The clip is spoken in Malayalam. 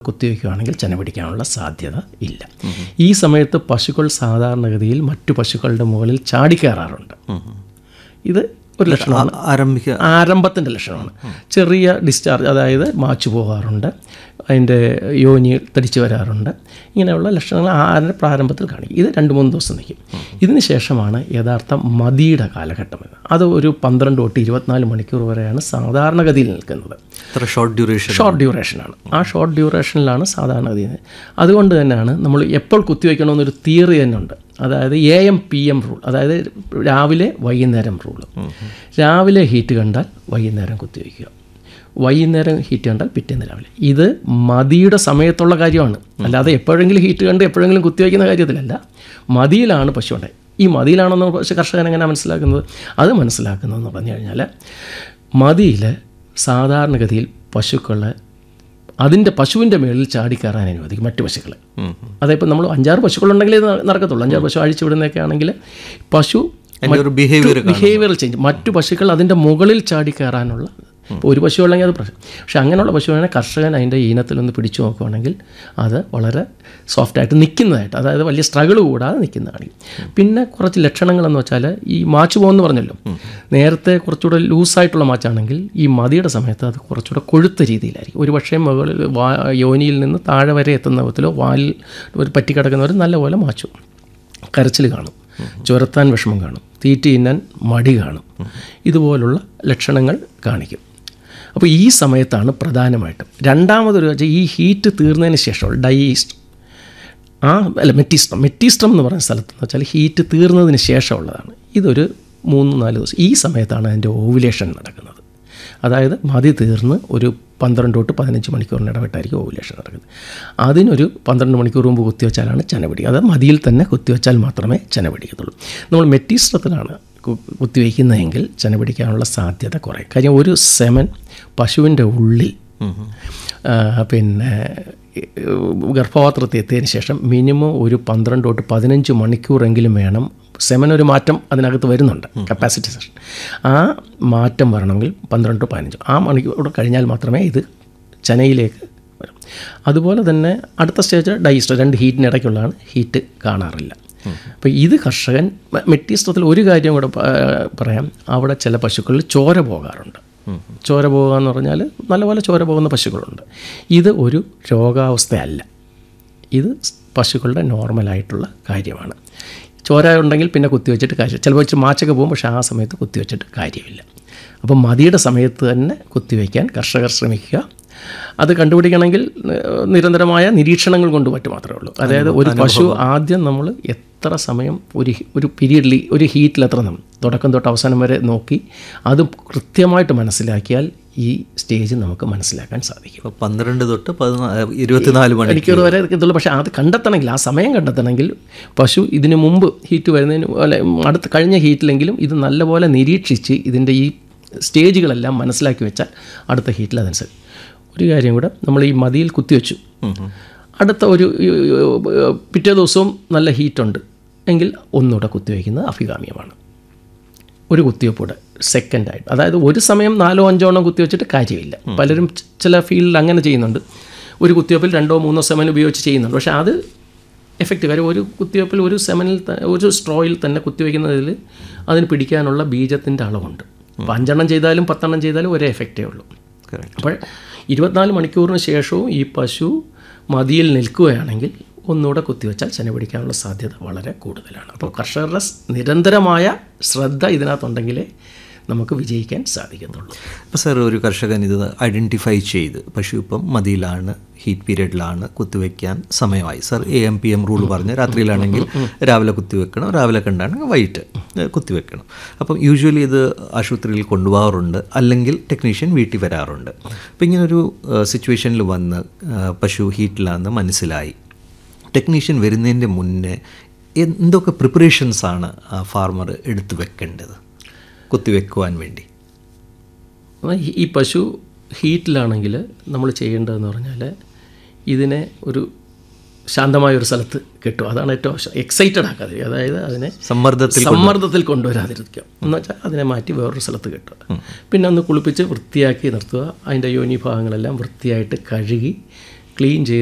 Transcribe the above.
കുത്തിവെക്കുകയാണെങ്കിൽ ചെന പിടിക്കാനുള്ള സാധ്യത ഇല്ല ഈ സമയത്ത് പശുക്കൾ സാധാരണഗതിയിൽ മറ്റു പശുക്കളുടെ മുകളിൽ ചാടിക്കയറാറുണ്ട് ഇത് ഒരു ലക്ഷണമാണ് ആരംഭിക്കുക ആരംഭത്തിൻ്റെ ലക്ഷണമാണ് ചെറിയ ഡിസ്ചാർജ് അതായത് മാച്ചു പോകാറുണ്ട് അതിൻ്റെ യോനി തടിച്ചു വരാറുണ്ട് ഇങ്ങനെയുള്ള ലക്ഷണങ്ങൾ ആരുടെ പ്രാരംഭത്തിൽ കാണിക്കും ഇത് രണ്ട് മൂന്ന് ദിവസം നിൽക്കും ഇതിന് ശേഷമാണ് യഥാർത്ഥ മതിയുടെ കാലഘട്ടം എന്ന് അത് ഒരു പന്ത്രണ്ട് തൊട്ട് ഇരുപത്തിനാല് മണിക്കൂർ വരെയാണ് സാധാരണഗതിയിൽ നിൽക്കുന്നത് ഇത്ര ഷോർട്ട് ഡ്യൂറേഷൻ ഷോർട്ട് ഡ്യൂറേഷനാണ് ആ ഷോർട്ട് ഡ്യൂറേഷനിലാണ് സാധാരണഗതിയിൽ അതുകൊണ്ട് തന്നെയാണ് നമ്മൾ എപ്പോൾ കുത്തിവെക്കണമെന്നൊരു തിയറി തന്നെ ഉണ്ട് അതായത് A M P M rule അതായത് രാവിലെ വൈകുന്നേരം റൂൾ രാവിലെ ഹീറ്റ് കണ്ടാൽ വൈകുന്നേരം കുത്തിവെക്കുക വൈകുന്നേരം ഹീറ്റ് കണ്ടാൽ പിറ്റേന്ന് രാവിലെ ഇത് മതിയുടെ സമയത്തുള്ള കാര്യമാണ് അല്ലാതെ എപ്പോഴെങ്കിലും ഹീറ്റ് കണ്ട് എപ്പോഴെങ്കിലും കുത്തിവെക്കുന്ന കാര്യത്തിലല്ല മതിയിലാണ് പശു ഉണ്ടായി ഈ മതിയിലാണെന്ന് പശു കർഷകൻ എങ്ങനെ മനസ്സിലാക്കുന്നത് അത് മനസ്സിലാക്കുന്നതെന്ന് പറഞ്ഞു കഴിഞ്ഞാൽ മതിയിൽ സാധാരണഗതിയിൽ പശുക്കളെ അതിൻ്റെ പശുവിൻ്റെ മേളിൽ ചാടിക്കയറാൻ അനുവദിക്കും മറ്റു പശുക്കളെ അതായത് നമ്മൾ അഞ്ചാറ് പശുക്കളുണ്ടെങ്കിലേ ഇത് നടക്കത്തുള്ളൂ അഞ്ചാറ് പശു അഴിച്ചു വിടുന്നതൊക്കെ ആണെങ്കിൽ പശു എൻ്റെ ഒരു ബിഹേവിയർ ബിഹേവിയറൽ ചേഞ്ച് മറ്റു പശുക്കൾ അതിൻ്റെ മുകളിൽ ചാടി കയറാനുള്ള ഇപ്പോൾ ഒരു പശു ഉള്ളെങ്കിൽ അത് പ്രശ്നം പക്ഷെ അങ്ങനെയുള്ള പശുവിനെ കർഷകൻ അതിൻ്റെ ഈനത്തിലൊന്ന് പിടിച്ചു നോക്കുകയാണെങ്കിൽ അത് വളരെ സോഫ്റ്റായിട്ട് നിൽക്കുന്നതായിട്ട് അതായത് വലിയ സ്ട്രഗിൾ കൂടാതെ നിൽക്കുന്നതാണ് പിന്നെ കുറച്ച് ലക്ഷണങ്ങളെന്ന് വെച്ചാൽ ഈ മാച്ച് പോകുമെന്ന് പറഞ്ഞല്ലോ നേരത്തെ കുറച്ചുകൂടെ ലൂസായിട്ടുള്ള മാച്ചാണെങ്കിൽ ഈ മതിയുടെ സമയത്ത് അത് കുറച്ചുകൂടെ കൊഴുത്ത രീതിയിലായിരിക്കും ഒരു പക്ഷേ മുകളിൽ വാ യോനിയിൽ നിന്ന് താഴെ വരെ എത്തുന്ന വിധത്തിലോ വാലിൽ ഒരു പറ്റിക്കിടക്കുന്നവർ നല്ലപോലെ മാച്ചു കരച്ചിൽ കാണും ചുരത്താൻ വിഷമം കാണും തീറ്റി തിന്നാൻ മടി കാണും ഇതുപോലുള്ള ലക്ഷണങ്ങൾ കാണിക്കും അപ്പോൾ ഈ സമയത്താണ് പ്രധാനമായിട്ടും രണ്ടാമതൊരു വെച്ചാൽ ഈ ഹീറ്റ് തീർന്നതിന് ശേഷം ഡൈസ്റ്റ് ആ അല്ല മെറ്റിസ്ട്രം മെറ്റിസ്ട്രം എന്ന് പറയുന്ന സ്ഥലത്ത് എന്ന് വെച്ചാൽ ഹീറ്റ് തീർന്നതിന് ശേഷമുള്ളതാണ് ഇതൊരു മൂന്ന് നാല് ദിവസം ഈ സമയത്താണ് അതിൻ്റെ ഓവുലേഷൻ നടക്കുന്നത് അതായത് മതി തീർന്ന് ഒരു പന്ത്രണ്ട് തൊട്ട് പതിനഞ്ച് മണിക്കൂറിന് ഇടവിട്ടായിരിക്കും ഓവുലേഷൻ നടക്കുന്നത് അതിനൊരു പന്ത്രണ്ട് മണിക്കൂർ മുമ്പ് കുത്തിവെച്ചാലാണ് ചെന പിടിക്കുക അത് മതിയിൽ തന്നെ കുത്തിവെച്ചാൽ മാത്രമേ ചെന പിടിക്കത്തുള്ളൂ നമ്മൾ മെറ്റീസ്ട്രത്തിലാണ് കു- കുത്തിവെക്കുന്നതെങ്കിൽ ചെന പിടിക്കാനുള്ള സാധ്യത കുറേ കാര്യം ഒരു സെമൻ പശുവിൻ്റെ ഉള്ളിൽ ആ, പിന്നെ ഗർഭപാത്രത്തിൽ എത്തിയതിന് ശേഷം മിനിമം ഒരു പന്ത്രണ്ട് തൊട്ട് പതിനഞ്ച് മണിക്കൂറെങ്കിലും വേണം സെമൻ ഒരു മാറ്റം അതിനകത്ത് വരുന്നുണ്ട് കപ്പാസിറ്റി സെഷൻ ആ മാറ്റം വരണമെങ്കിൽ പന്ത്രണ്ട് to പതിനഞ്ച് ആ മണിക്കൂർ കഴിഞ്ഞാൽ മാത്രമേ ഇത് ചനയിലേക്ക് വരും അതുപോലെ തന്നെ അടുത്ത സ്റ്റേജ് ഡൈസ്റ്റർ രണ്ട് ഹീറ്റിനിടയ്ക്കുള്ളതാണ് ഹീറ്റ് കാണാറില്ല അപ്പോൾ ഇത് കർഷകൻ മ- മെറ്റീസ്ത്രത്തിൽ ഒരു കാര്യം കൂടെ പ- പറയാം അവിടെ ചില പശുക്കളിൽ ചോര പോകാറുണ്ട് ചോര പോകുക എന്ന് പറഞ്ഞാൽ നല്ലപോലെ ചോര പോകുന്ന പശുക്കളുണ്ട് ഇത് ഒരു രോഗാവസ്ഥയല്ല ഇത് പശുക്കളുടെ നോർമലായിട്ടുള്ള കാര്യമാണ് ചോര ഉണ്ടെങ്കിൽ പിന്നെ കുത്തിവെച്ചിട്ട് കാര്യം ചിലപ്പോൾ വെച്ച് മാച്ചൊക്കെ പോകും പക്ഷേ ആ സമയത്ത് കുത്തിവെച്ചിട്ട് കാര്യമില്ല അപ്പം മതിയുടെ സമയത്ത് തന്നെ കുത്തിവെക്കാൻ കർഷകർ ശ്രമിക്കുക അത് കണ്ടുപിടിക്കണമെങ്കിൽ ഏഹ്, നിരന്തരമായ നിരീക്ഷണങ്ങൾ കൊണ്ട് പറ്റും മാത്രമേ ഉള്ളൂ അതായത് ഒരു പശു ആദ്യം നമ്മൾ എത്ര സമയം ഒരു ഹി- ഒരു പീരീഡിൽ ഒരു ഹീറ്റിൽ എത്ര നമ്മൾ തുടക്കം തൊട്ട് അവസാനം വരെ നോക്കി അത് കൃത്യമായിട്ട് മനസ്സിലാക്കിയാൽ ഈ സ്റ്റേജ് നമുക്ക് മനസ്സിലാക്കാൻ സാധിക്കും ഇപ്പോൾ പന്ത്രണ്ട് തൊട്ട് പതിനാ ഇരുപത്തിനാല് മണി മണിക്കൂർ വരെ എത്തുള്ളൂ പക്ഷേ അത് കണ്ടെത്തണമെങ്കിൽ ആ സമയം കണ്ടെത്തണമെങ്കിൽ പശു ഇതിന് മുമ്പ് ഹീറ്റ് വരുന്നതിന് അല്ലെ അടുത്ത കഴിഞ്ഞ ഹീറ്റിലെങ്കിലും ഇത് നല്ലപോലെ നിരീക്ഷിച്ച് ഇതിൻ്റെ ഈ സ്റ്റേജുകളെല്ലാം മനസ്സിലാക്കി വെച്ചാൽ അടുത്ത ഹീറ്റിൽ അതനുസരിച്ച് ഒരു കാര്യം കൂടെ നമ്മൾ ഈ മതിയിൽ കുത്തിവെച്ചു അടുത്ത ഒരു ഈ, പിറ്റേ ദിവസവും നല്ല ഹീറ്റുണ്ട് എങ്കിൽ ഒന്നുകൂടെ കുത്തിവെക്കുന്നത് അഭികാമ്യമാണ് ഒരു കുത്തിവെപ്പൂടെ സെക്കൻഡായിട്ട് അതായത് ഒരു സമയം നാലോ അഞ്ചോ എണ്ണം കുത്തിവെച്ചിട്ട് കാര്യമില്ല പലരും ച- ചില ഫീൽഡിൽ അങ്ങനെ ചെയ്യുന്നുണ്ട് ഒരു കുത്തിവെപ്പിൽ രണ്ടോ മൂന്നോ സെമൻ ഉപയോഗിച്ച് ചെയ്യുന്നുണ്ട് പക്ഷേ അത് എഫക്റ്റ് കാര്യം ഒരു കുത്തിവെപ്പിൽ ഒരു സെമനിൽ ത- ഒരു സ്ട്രോയിൽ തന്നെ കുത്തിവെക്കുന്നതിൽ അതിന് പിടിക്കാനുള്ള ബീജത്തിൻ്റെ അളവുണ്ട് അപ്പോൾ അഞ്ചെണ്ണം ചെയ്താലും പത്തെണ്ണം ചെയ്താലും ഒരേ എഫക്റ്റേ ഉള്ളൂ Correct. അപ്പോൾ ഇരുപത്തിനാല് മണിക്കൂറിന് ശേഷവും ഈ പശു മതിയിൽ നിൽക്കുകയാണെങ്കിൽ ഒന്നുകൂടെ കുത്തിവെച്ചാൽ ചെന പിടിക്കാനുള്ള സാധ്യത വളരെ കൂടുതലാണ് അപ്പോൾ കർഷകരുടെ സ് നിരന്തരമായ ശ്രദ്ധ ഇതിനകത്തുണ്ടെങ്കിലേ നമുക്ക് വിജയിക്കാൻ സാധിക്കത്തുള്ളൂ അപ്പോൾ സാർ ഒരു കർഷകൻ ഇത് ഐഡൻറ്റിഫൈ ചെയ്ത് പശു ഇപ്പം മതിയിലാണ് ഹീറ്റ് പീരീഡിലാണ് കുത്തിവെക്കാൻ സമയമായി sir A M P M rule പറഞ്ഞ് രാത്രിയിലാണെങ്കിൽ രാവിലെ കുത്തിവെക്കണം രാവിലെ കണ്ടാണെങ്കിൽ വൈകിട്ട് ഏഹ്, കുത്തിവെക്കണം അപ്പം യൂഷ്വലി ഇത് ആശുപത്രിയിൽ കൊണ്ടുപോകാറുണ്ട് അല്ലെങ്കിൽ ടെക്നീഷ്യൻ വീട്ടിൽ വരാറുണ്ട് അപ്പം ഇങ്ങനൊരു സിറ്റുവേഷനിൽ വന്ന് ഏഹ്, പശു ഹീറ്റിലാണെന്ന് മനസ്സിലായി ടെക്നീഷ്യൻ വരുന്നതിൻ്റെ മുന്നേ എന്തൊക്കെ പ്രിപ്പറേഷൻസാണ് ഫാർമർ എടുത്തു വെക്കേണ്ടത് കുത്തിവെക്കുവാൻ വേണ്ടി അപ്പോൾ ഈ- ഈ പശു ഹീറ്റിലാണെങ്കിൽ നമ്മൾ ചെയ്യേണ്ടതെന്ന് പറഞ്ഞാൽ ഇതിനെ ഒരു ശാന്തമായ ഒരു സ്ഥലത്ത് കിട്ടും അതാണ് ഏറ്റവും എക്സൈറ്റഡ് ആക്കാതെ അതായത് അതിനെ സമ്മർദ്ദത്തിൽ സമ്മർദ്ദത്തിൽ കൊണ്ടുവരാതിരിക്കുക എന്ന് വെച്ചാൽ അതിനെ മാറ്റി വേറൊരു സ്ഥലത്ത് കിട്ടുക പിന്നെ ഒന്ന് കുളിപ്പിച്ച് വൃത്തിയാക്കി നിർത്തുക അതിൻ്റെ യോനി ഭാഗങ്ങളെല്ലാം വൃത്തിയായിട്ട് കഴുകി ക്ലീൻ ചെയ്ത്